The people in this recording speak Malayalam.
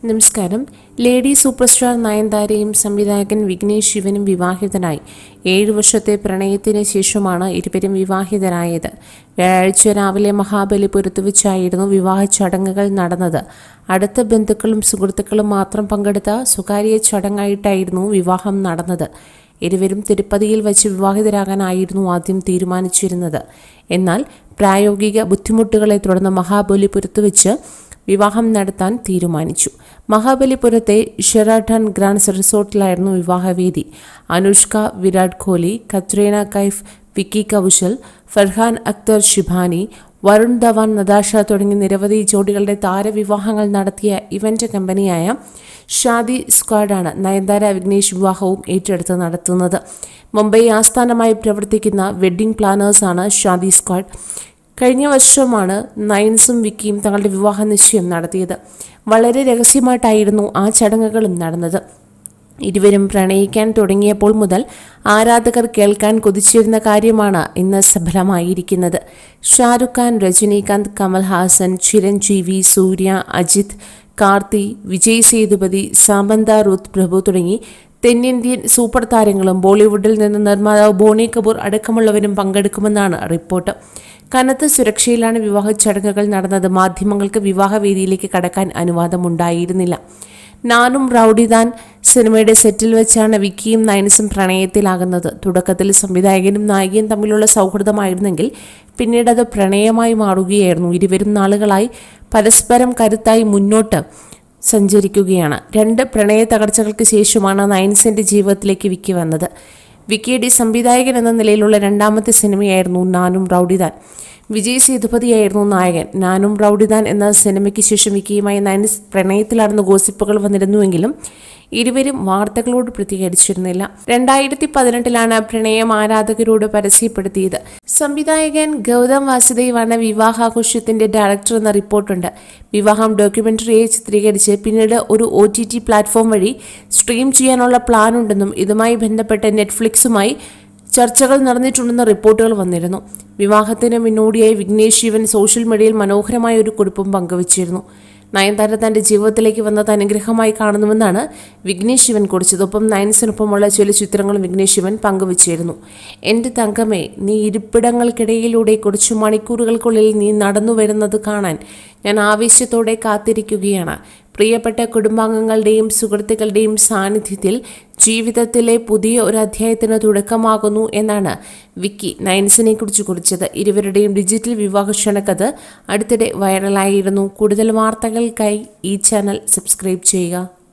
നമസ്കാരം ലേഡി സൂപ്പർ സ്റ്റാർ നയൻതാരയും സംവിധായകൻ വിഘ്നേഷ് ശിവനും വിവാഹിതനായി ഏഴു വർഷത്തെ പ്രണയത്തിന് ശേഷമാണ് ഇരുവരും വിവാഹിതരായത് വ്യാഴാഴ്ച രാവിലെ മഹാബലിപുരത്ത് വെച്ചായിരുന്നു വിവാഹ ചടങ്ങുകൾ നടന്നത് അടുത്ത ബന്ധുക്കളും സുഹൃത്തുക്കളും മാത്രം പങ്കെടുത്ത സ്വകാര്യ ചടങ്ങായിട്ടായിരുന്നു വിവാഹം നടന്നത് ഇരുവരും തിരുപ്പതിയിൽ വച്ച് വിവാഹിതരാകാനായിരുന്നു ആദ്യം തീരുമാനിച്ചിരുന്നത് എന്നാൽ പ്രായോഗിക ബുദ്ധിമുട്ടുകളെ തുടർന്ന് മഹാബലിപുരത്ത് വെച്ച് വിവാഹം നടത്താൻ തീരുമാനിച്ചു മഹാബലിപുരത്തെ ഷെറാട്ടൺ ഗ്രാൻഡ്സ് റിസോർട്ടിലായിരുന്നു വിവാഹവേദി അനുഷ്ക വിരാട് കോഹ്ലി കത്രീന കൈഫ് വിക്കി കൗശൽ ഫർഹാൻ അക്തർ ഷിബാനി വരുൺ ധവാൻ നദാഷ തുടങ്ങി നിരവധി ജോഡികളുടെ താരവിവാഹങ്ങൾ നടത്തിയ ഇവന്റ് കമ്പനിയായ ഷാദി സ്ക്വാഡാണ് നയൻതാര വിഘ്നേഷ് വിവാഹവും ഏറ്റെടുത്ത് നടത്തുന്നത് മുംബൈ ആസ്ഥാനമായി പ്രവർത്തിക്കുന്ന വെഡ്ഡിംഗ് പ്ലാനേഴ്സാണ് ഷാദി സ്ക്വാഡ് കഴിഞ്ഞ വർഷമാണ് നയൻസും വിക്കിയും തങ്ങളുടെ വിവാഹ നിശ്ചയം നടത്തിയത് വളരെ രഹസ്യമായിട്ടായിരുന്നു ആ ചടങ്ങുകളും നടന്നത് ഇരുവരും പ്രണയിക്കാൻ തുടങ്ങിയപ്പോൾ മുതൽ ആരാധകർ കേൾക്കാൻ കൊതിച്ചിരുന്ന കാര്യമാണ് ഇന്ന് സഫലമായിരിക്കുന്നത് ഷാരുഖ് ഖാൻ രജനീകാന്ത് കമൽഹാസൻ ചിരഞ്ജീവി സൂര്യ അജിത് കാർത്തി വിജയ് സേതുപതി സാമന്ത റുത്ത് പ്രഭു തുടങ്ങി തെന്നിന്ത്യൻ സൂപ്പർ താരങ്ങളും ബോളിവുഡിൽ നിന്ന് നിർമ്മാതാവ് ബോണി കപൂർ അടക്കമുള്ളവരും പങ്കെടുക്കുമെന്നാണ് റിപ്പോർട്ട് കനത്ത സുരക്ഷയിലാണ് വിവാഹ ചടങ്ങുകൾ നടന്നത് മാധ്യമങ്ങൾക്ക് വിവാഹവേദിയിലേക്ക് കടക്കാൻ അനുവാദമുണ്ടായിരുന്നില്ല നാനും റൌഡിദാൻ സിനിമയുടെ സെറ്റിൽ വെച്ചാണ് വിക്കിയും നയൻസും പ്രണയത്തിലാകുന്നത് തുടക്കത്തിൽ സംവിധായകനും നായികയും തമ്മിലുള്ള സൗഹൃദമായിരുന്നെങ്കിൽ പിന്നീട് അത് പ്രണയമായി മാറുകയായിരുന്നു ഇരുവരും നാളുകളായി പരസ്പരം കരുത്തായി മുന്നോട്ട് സഞ്ചരിക്കുകയാണ് രണ്ട് പ്രണയ തകർച്ചകൾക്ക് ശേഷമാണ് നയൻസിന്റെ ജീവിതത്തിലേക്ക് വിക്കി വന്നത് വിക്കിയുടെ സംവിധായകൻ എന്ന നിലയിലുള്ള രണ്ടാമത്തെ സിനിമയായിരുന്നു നാനും റൌഡിദാൻ വിജയ് സേതുപതിയായിരുന്നു നായകൻ നാനും റൌഡിദാൻ എന്ന സിനിമയ്ക്ക് ശേഷം വിക്കിയുമായി നയൻസ് പ്രണയത്തിലാണെന്ന് ഗോസിപ്പുകൾ വന്നിരുന്നുവെങ്കിലും ഇരുവരും വാർത്തകളോട് പ്രതികരിച്ചിരുന്നില്ല രണ്ടായിരത്തി പതിനെട്ടിലാണ് പ്രണയം ആരാധകരോട് പരസ്യപ്പെടുത്തിയത് സംവിധായകൻ ഗൗതം വാസുദേവാണ് വിവാഹാഘോഷത്തിന്റെ ഡയറക്ടർ എന്ന റിപ്പോർട്ടുണ്ട് വിവാഹം ഡോക്യുമെന്ററിയായി ചിത്രീകരിച്ച് പിന്നീട് ഒരു ഒ ടി ടി പ്ലാറ്റ്ഫോം വഴി സ്ട്രീം ചെയ്യാനുള്ള പ്ലാൻ ഉണ്ടെന്നും ഇതുമായി ബന്ധപ്പെട്ട് നെറ്റ്ഫ്ലിക്സുമായി ചർച്ചകൾ നടന്നിട്ടുണ്ടെന്ന റിപ്പോർട്ടുകൾ വന്നിരുന്നു വിവാഹത്തിന് മുന്നോടിയായി വിഘ്നേഷ് ശിവൻ സോഷ്യൽ മീഡിയയിൽ മനോഹരമായ ഒരു കുറിപ്പും പങ്കുവച്ചിരുന്നു നയൻതാര തന്റെ ജീവിതത്തിലേക്ക് വന്നത് അനുഗ്രഹമായി കാണുന്നുവെന്നാണ് വിഘ്നേഷ് ശിവൻ കുറിച്ചത് ഒപ്പം നയൻസിനൊപ്പമുള്ള ചില ചിത്രങ്ങളും വിഘ്നേഷ് ശിവൻ പങ്കുവച്ചിരുന്നു എന്റെ തങ്കമേ നീ ഇരിപ്പിടങ്ങൾക്കിടയിലൂടെ കുറച്ചു മണിക്കൂറുകൾക്കുള്ളിൽ നീ നടന്നു വരുന്നത് കാണാൻ ഞാൻ ആവേശത്തോടെ കാത്തിരിക്കുകയാണ് പ്രിയപ്പെട്ട കുടുംബാംഗങ്ങളുടെയും സുഹൃത്തുക്കളുടെയും സാന്നിധ്യത്തിൽ ജീവിതത്തിലെ പുതിയ ഒരു അധ്യായത്തിന് തുടക്കമാകുന്നു എന്നാണ് വിക്കി നയൻസിനെ കുറിച്ച് കുറിച്ചത് ഇരുവരുടെയും ഡിജിറ്റൽ വിവാഹ ക്ഷണക്കത് അടുത്തിടെ വൈറലായിരുന്നു കൂടുതൽ വാർത്തകൾക്കായി ഈ ചാനൽ സബ്സ്ക്രൈബ് ചെയ്യുക